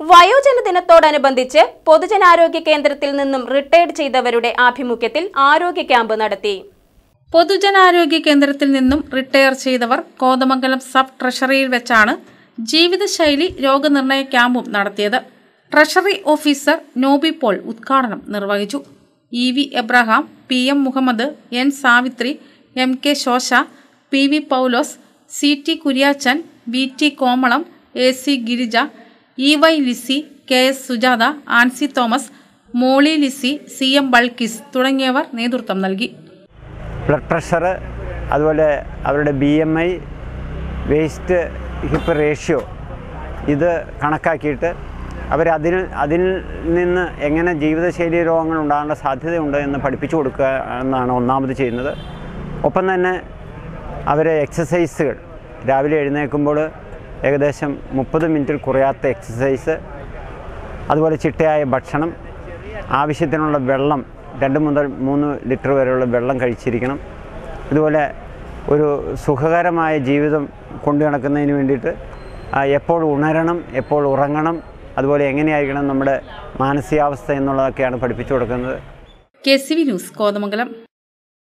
വയോജന ദിനത്തോടനുബന്ധിച്ച് പൊതുജനാരോഗ്യ കേന്ദ്രത്തിൽ നിന്നും റിട്ടയർഡ് ചെയ്തവരുടെ ആഭിമുഖ്യത്തിൽ ആരോഗ്യ ക്യാമ്പ് നടത്തി പൊതുജനാരോഗ്യ കേന്ദ്രത്തിൽ നിന്നും റിട്ടയർ ചെയ്തവർ കോതമംഗലം സബ് ട്രഷറിയിൽ വെച്ചാണ് ജീവിതശൈലി രോഗനിർണയ ക്യാമ്പും നടത്തിയത് ട്രഷറി ഓഫീസർ നോബി പോൾ ഉദ്ഘാടനം നിർവഹിച്ചു E V Abraham P M Muhammad N Savithri M K Shosha P V Poulose C T Kuriachan V T Komalam A C Girija E Y Lissy K S Sujatha Ancy Thomas Molly Lissy C M Bulkis തുടങ്ങിയവർ നേതൃത്വം നൽകി ബ്ലഡ് പ്രഷർ അതുപോലെ അവരുടെ B M I waist hip ratio ഇത് കണക്കാക്കിയിട്ട് അവരതിൽ അതിൽ നിന്ന് എങ്ങനെ ജീവിതശൈലി രോഗങ്ങൾ ഉണ്ടാകാനുള്ള സാധ്യതയുണ്ട് എന്ന് പഠിപ്പിച്ചു കൊടുക്കുക എന്നാണ് ഒന്നാമത് ചെയ്യുന്നത് ഒപ്പം തന്നെ അവരെ എക്സസൈസുകൾ രാവിലെ എഴുന്നേൽക്കുമ്പോൾ ഏകദേശം മുപ്പത് മിനിറ്റിൽ കുറയാത്ത എക്സസൈസ് അതുപോലെ ചിട്ടയായ ഭക്ഷണം ആവശ്യത്തിനുള്ള വെള്ളം രണ്ട് മുതൽ മൂന്ന് ലിറ്റർ വരെയുള്ള വെള്ളം കഴിച്ചിരിക്കണം ഇതുപോലെ ഒരു സുഖകരമായ ജീവിതം കൊണ്ടു നടക്കുന്നതിന് വേണ്ടിയിട്ട് ആ, എപ്പോൾ ഉണരണം എപ്പോൾ ഉറങ്ങണം അതുപോലെ എങ്ങനെയായിരിക്കണം നമ്മുടെ മാനസികാവസ്ഥ എന്നുള്ളതൊക്കെയാണ് പഠിപ്പിച്ചു കൊടുക്കുന്നത് K C V news Kothamangalam